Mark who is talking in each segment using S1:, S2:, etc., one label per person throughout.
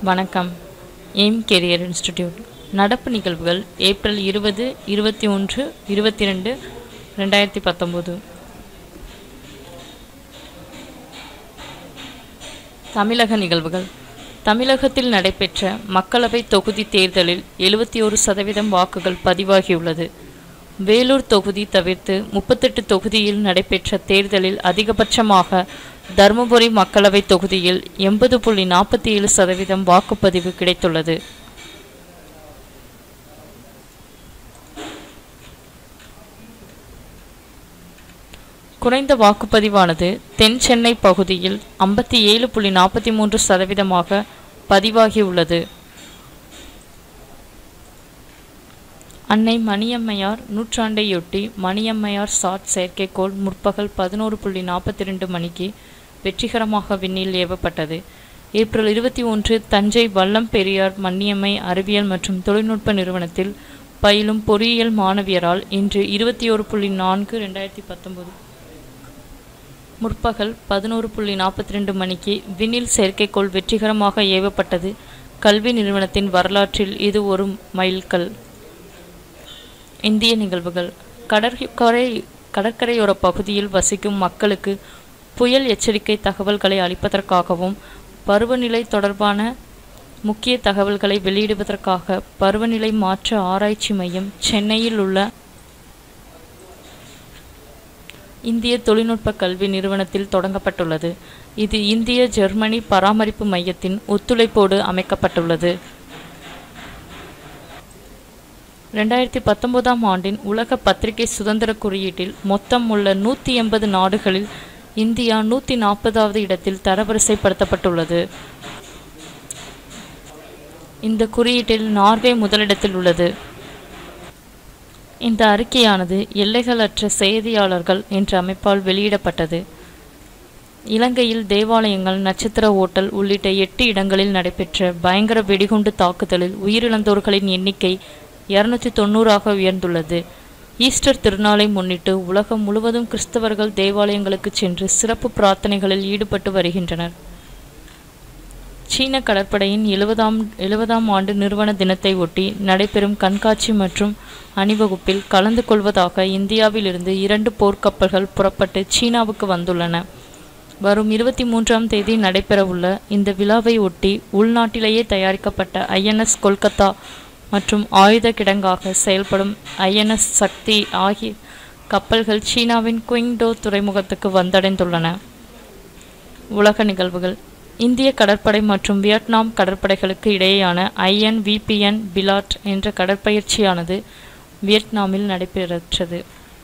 S1: வணக்கம் aim career institute நடப்பு நிகழ்வுகள் ஏப்ரல் இருபது இருபத்தி ஒன்று இருபத்தி ரெண்டு ரெண்டாயிரத்தி பத்தொம்போது தமிழக நிகழ்வுகள் தமிழகத்தில் நடைபெற்ற மக்களவை தொகுதி தேர்தலில் எழுபத்தி ஒரு சதவீதம் வாக்குகள் பதிவாகியுள்ளது வேலூர் தொகுதி தவிர்த்து முப்பத்தெட்டு தொகுதியில் நடைபெற்ற தேர்தலில் அதிகபட்சமாக தருமபுரி மக்களவை தொகுதியில் எண்பது புள்ளி நாற்பத்தி ஏழு சதவீதம் வாக்குப்பதிவு கிடைத்துள்ளது குறைந்த வாக்குப்பதிவானது தென் சென்னை பகுதியில் ஐம்பத்தி ஏழு புள்ளி நாற்பத்தி மூன்று சதவீதமாக பதிவாகியுள்ளது அன்னை மணியம்மையார் நூற்றாண்டையொட்டி மணியம்மையார் சாட் செயற்கைக்கோள் முற்பகல் பதினோரு புள்ளி நாற்பத்தி ரெண்டு மணிக்கு வெற்றிகரமாக விண்ணில் ஏவப்பட்டது ஏப்ரல் இருபத்தி ஒன்று தஞ்சை வல்லம் பெரியார் மன்னியம்மை அறிவியல் மற்றும் தொழில்நுட்ப நிறுவனத்தில் பயிலும் பொறியியல் மாணவியரால் இன்று இருபத்தி ஒரு புள்ளி நான்கு ரெண்டாயிரத்தி பத்தொன்பது முற்பகல் பதினோரு புள்ளி நாற்பத்தி ரெண்டு மணிக்கு விண்ணில் செயற்கைக்கோள் வெற்றிகரமாக ஏவப்பட்டது கல்வி நிறுவனத்தின் வரலாற்றில் இது ஒரு மைல்கல் இந்திய நிகழ்வுகள் கடற்கரை கடற்கரையோர பகுதியில் வசிக்கும் மக்களுக்கு புயல் எச்சரிக்கை தகவல்களை அளிப்பதற்காகவும் பருவநிலை தொடர்பான முக்கிய தகவல்களை வெளியிடுவதற்காக பருவநிலை மாற்ற ஆராய்ச்சி மையம் சென்னையில் உள்ள இந்திய தொழில்நுட்ப கல்வி நிறுவனத்தில் தொடங்கப்பட்டுள்ளது இது இந்திய ஜெர்மனி பராமரிப்பு மையத்தின் ஒத்துழைப்போடு அமைக்கப்பட்டுள்ளது ரெண்டாயிரத்தி பத்தொன்பதாம் ஆண்டின் உலக பத்திரிகை சுதந்திர குறியீட்டில் மொத்தம் உள்ள நூற்றி எண்பது நாடுகளில் இந்தியா நூற்றி நாற்பதாவது இடத்தில் தரவரிசைப்படுத்தப்பட்டுள்ளது இந்த குறியீட்டில் நார்வே முதலிடத்தில் உள்ளது இந்த அறிக்கையானது எல்லைகளற்ற செய்தியாளர்கள் என்ற அமைப்பால் வெளியிடப்பட்டது இலங்கையில் தேவாலயங்கள் நட்சத்திர ஓட்டல் உள்ளிட்ட எட்டு இடங்களில் நடைபெற்ற பயங்கர வெடிகுண்டு தாக்குதலில் உயிரிழந்தோர்களின் எண்ணிக்கை இருநூத்தி தொண்ணூறாக உயர்ந்துள்ளது ஈஸ்டர் திருநாளை முன்னிட்டு உலகம் முழுவதும் கிறிஸ்தவர்கள் தேவாலயங்களுக்கு சென்று சிறப்பு பிரார்த்தனைகளில் ஈடுபட்டு வருகின்றனர் சீன கடற்படையின் எழுபதாம் எழுபதாம் ஆண்டு நிறுவன தினத்தை ஒட்டி நடைபெறும் கண்காட்சி மற்றும் அணிவகுப்பில் கலந்து கொள்வதாக இந்தியாவிலிருந்து இரண்டு போர்க்கப்பல்கள் புறப்பட்டு சீனாவுக்கு வந்துள்ளன வரும் இருபத்தி மூன்றாம் தேதி நடைபெறவுள்ள இந்த விழாவை ஒட்டி உள்நாட்டிலேயே தயாரிக்கப்பட்ட ஐஎன்எஸ் கொல்கத்தா மற்றும் ஆயுத கிடங்காக செயல்படும் ஐஎன்எஸ் சக்தி ஆகிய கப்பல்கள் சீனாவின் குயிங்டோ துறைமுகத்துக்கு வந்தடைந்துள்ளன உலக நிகழ்வுகள் இந்திய கடற்படை மற்றும் வியட்நாம் கடற்படைகளுக்கு இடையேயான ஐஎன்விபிஎன் பிலாட் என்ற கடற்பயிற்சியானது வியட்நாமில் நடைபெற்றது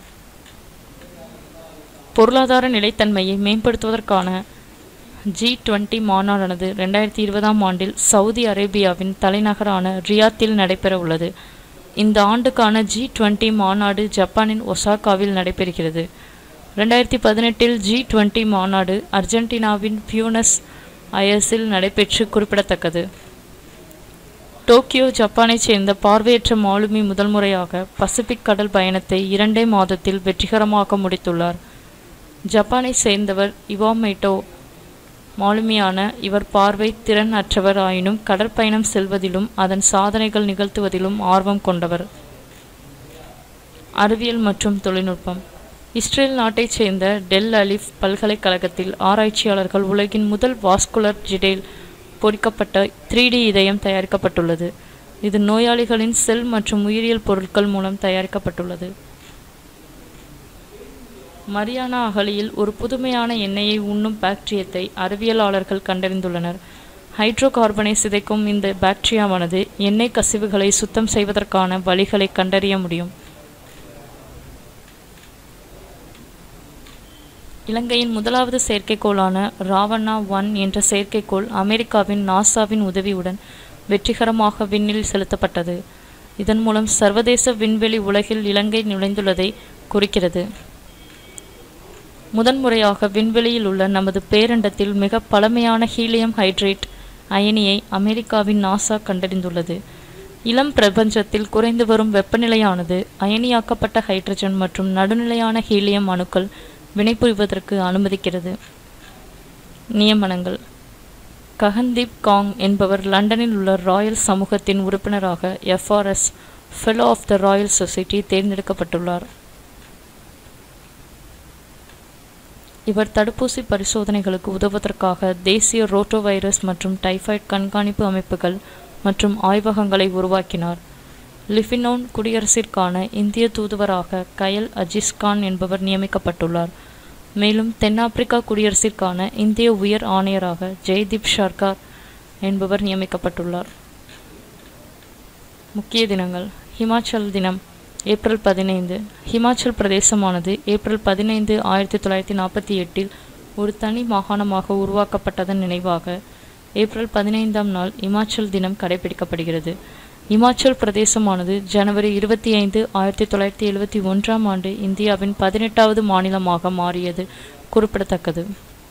S1: பொருளாதார நிலைத்தன்மையை மேம்படுத்துவதற்கான ஜி டுவெண்ட்டி மாநாடானது ரெண்டாயிரத்தி இருபதாம் ஆண்டில் சவுதி அரேபியாவின் தலைநகரான ரியாத்தில் நடைபெற உள்ளது இந்த ஆண்டுக்கான ஜி டுவெண்ட்டி மாநாடு ஜப்பானின் ஒசாகாவில் நடைபெறுகிறது ரெண்டாயிரத்தி பதினெட்டில் ஜி டுவெண்ட்டி மாநாடு அர்ஜென்டினாவின் பியூனஸ் அயர்ஸில் நடைபெற்று குறிப்பிடத்தக்கது டோக்கியோ ஜப்பானைச் சேர்ந்த பார்வையற்ற மாலுமி முதல் முறையாக பசிபிக் கடல் பயணத்தை இரண்டே மாதத்தில் வெற்றிகரமாக முடித்துள்ளார் ஜப்பானை சேர்ந்தவர் இவாமைட்டோ மாலுமியான இவர் பார்வை திறன் அற்றவர் ஆயினும் கடற்பயணம் செல்வதிலும் அதன் சாதனைகள் நிகழ்த்துவதிலும் ஆர்வம் கொண்டவர் அறிவியல் மற்றும் தொழில்நுட்பம் இஸ்ரேல் நாட்டைச் சேர்ந்த டெல் அலிஃப் பல்கலைக்கழகத்தில் ஆராய்ச்சியாளர்கள் உலகின் முதல் வாஸ்குலர் ஜிடேல் பொறிக்கப்பட்ட த்ரீ டி இதயம் தயாரிக்கப்பட்டுள்ளது இது நோயாளிகளின் செல் மற்றும் உயிரியல் பொருட்கள் மூலம் தயாரிக்கப்பட்டுள்ளது மரியானா அகழியில் ஒரு புதுமையான எண்ணெயை உண்ணும் பாக்டீரியத்தை அறிவியலாளர்கள் கண்டறிந்துள்ளனர் ஹைட்ரோ கார்பனை சிதைக்கும் இந்த பாக்டீரியாவானது எண்ணெய் கசிவுகளை சுத்தம் செய்வதற்கான வழிகளை கண்டறிய முடியும் இலங்கையின் முதலாவது செயற்கைக்கோளான ராவண்ணா ஒன் என்ற செயற்கைக்கோள் அமெரிக்காவின் நாசாவின் உதவியுடன் வெற்றிகரமாக விண்ணில் செலுத்தப்பட்டது இதன் மூலம் சர்வதேச விண்வெளி உலகில் இலங்கை நுழைந்துள்ளதை குறிக்கிறது முதன்முறையாக விண்வெளியில் உள்ள நமது பேரண்டத்தில் மிக பழமையான ஹீலியம் ஹைட்ரேட் அயனியை அமெரிக்காவின் நாசா கண்டறிந்துள்ளது இளம் பிரபஞ்சத்தில் குறைந்து வரும் வெப்பநிலையானது அயனியாக்கப்பட்ட ஹைட்ரஜன் மற்றும் நடுநிலையான ஹீலியம் அணுக்கள் வினைபுரிவதற்கு அனுமதிக்கிறது நியமனங்கள் ககன்தீப் காங் என்பவர் லண்டனில் உள்ள ராயல் சமூகத்தின் உறுப்பினராக FRS fellow of the Royal Society தேர்ந்தெடுக்கப்பட்டுள்ளார் இவர் தடுப்பூசி பரிசோதனைகளுக்கு உதவுவதற்காக தேசிய ரோட்டோ வைரஸ் மற்றும் டைஃபாய்டு கண்காணிப்பு அமைப்புகள் மற்றும் ஆய்வகங்களை உருவாக்கினார் லிஃபினோன் குடியரசிற்கான இந்திய தூதுவராக கயல் அஜிஸ்கான் என்பவர் நியமிக்கப்பட்டுள்ளார் மேலும் தென்னாப்பிரிக்கா குடியரசிற்கான இந்திய உயர் ஆணையராக ஜெய்தீப் சர்கார் என்பவர் நியமிக்கப்பட்டுள்ளார் முக்கிய தினங்கள் ஹிமாச்சல் தினம் ஏப்ரல் பதினைந்து ஹிமாச்சல் பிரதேசமானது ஏப்ரல் பதினைந்து ஆயிரத்தி தொள்ளாயிரத்தி நாற்பத்தி எட்டில் ஒரு தனி மாகாணமாக உருவாக்கப்பட்டதன் நினைவாக ஏப்ரல் பதினைந்தாம் நாள் இமாச்சல் தினம் கடைபிடிக்கப்படுகிறது இமாச்சல் பிரதேசமானது ஜனவரி இருபத்தி ஐந்து ஆயிரத்தி தொள்ளாயிரத்தி எழுபத்தி ஒன்றாம் ஆண்டு இந்தியாவின் பதினெட்டாவது மாநிலமாக மாறியது குறிப்பிடத்தக்கது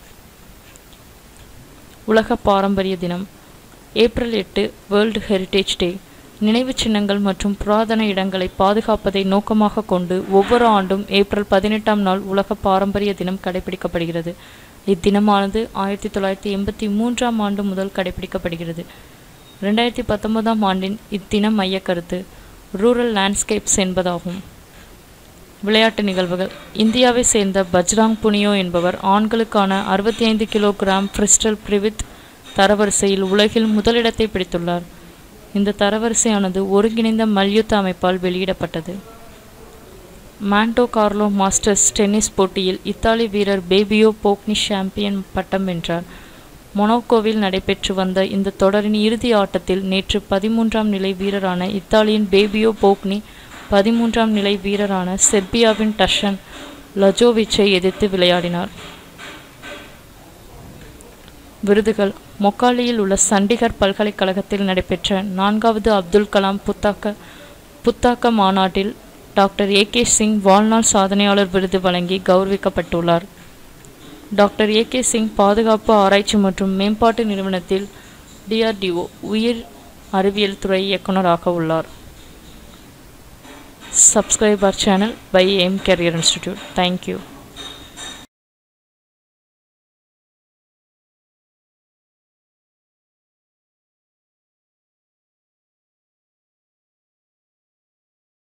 S1: உலக பாரம்பரிய தினம் ஏப்ரல் எட்டு வேர்ல்டு ஹெரிட்டேஜ் டே நினைவுச் சின்னங்கள் மற்றும் புராதன இடங்களை பாதுகாப்பதை நோக்கமாக கொண்டு ஒவ்வொரு ஆண்டும் ஏப்ரல் பதினெட்டாம் நாள் உலக பாரம்பரிய தினம் கடைபிடிக்கப்படுகிறது இத்தினமானது ஆயிரத்தி தொள்ளாயிரத்தி எண்பத்தி மூன்றாம் ஆண்டு முதல் கடைபிடிக்கப்படுகிறது ரெண்டாயிரத்தி பத்தொன்பதாம் ஆண்டின் இத்தினம் மையக்கருத்து ரூரல் லேண்ட்ஸ்கேப்ஸ் என்பதாகும் விளையாட்டு நிகழ்வுகள் இந்தியாவை சேர்ந்த பஜ்ராங் புனியோ என்பவர் ஆண்களுக்கான அறுபத்தி ஐந்து கிலோகிராம் பிரிஸ்டல் பிரிவித் தரவரிசையில் உலகில் முதலிடத்தை பிடித்துள்ளார் இந்த தரவரிசையானது ஒருங்கிணைந்த மல்யுத்த அமைப்பால் வெளியிடப்பட்டது மாண்டோ கார்லோ மாஸ்டர்ஸ் டென்னிஸ் போட்டியில் இத்தாலி வீரர் பேபியோ போக்னி சாம்பியன் பட்டம் வென்றார் மொனாக்கோவில் நடைபெற்று வந்த இந்த தொடரின் இறுதி ஆட்டத்தில் நேற்று பதிமூன்றாம் நிலை வீரரான இத்தாலியின் பேபியோ போக்னி பதிமூன்றாம் நிலை வீரரான செர்பியாவின் டஷன் லஜோவிச்சை எதிர்த்து விளையாடினார் விருதுகள் மொக்காலியில் உள்ள சண்டிகர் பல்கலைக்கழகத்தில் நடைபெற்ற நான்காவது அப்துல் கலாம் புத்தாக்க புத்தாக்க மாநாட்டில் டாக்டர் ஏ கே சிங் வாழ்நாள் சாதனையாளர் விருது வழங்கி கௌரவிக்கப்பட்டுள்ளார் டாக்டர் ஏ கே சிங் பாதுகாப்பு ஆராய்ச்சி மற்றும் மேம்பாட்டு நிறுவனத்தில் டிஆர்டிஓ உயிர் அறிவியல் துறை இயக்குநராக உள்ளார் சப்ஸ்கிரைப் அவர் channel by M career institute thank you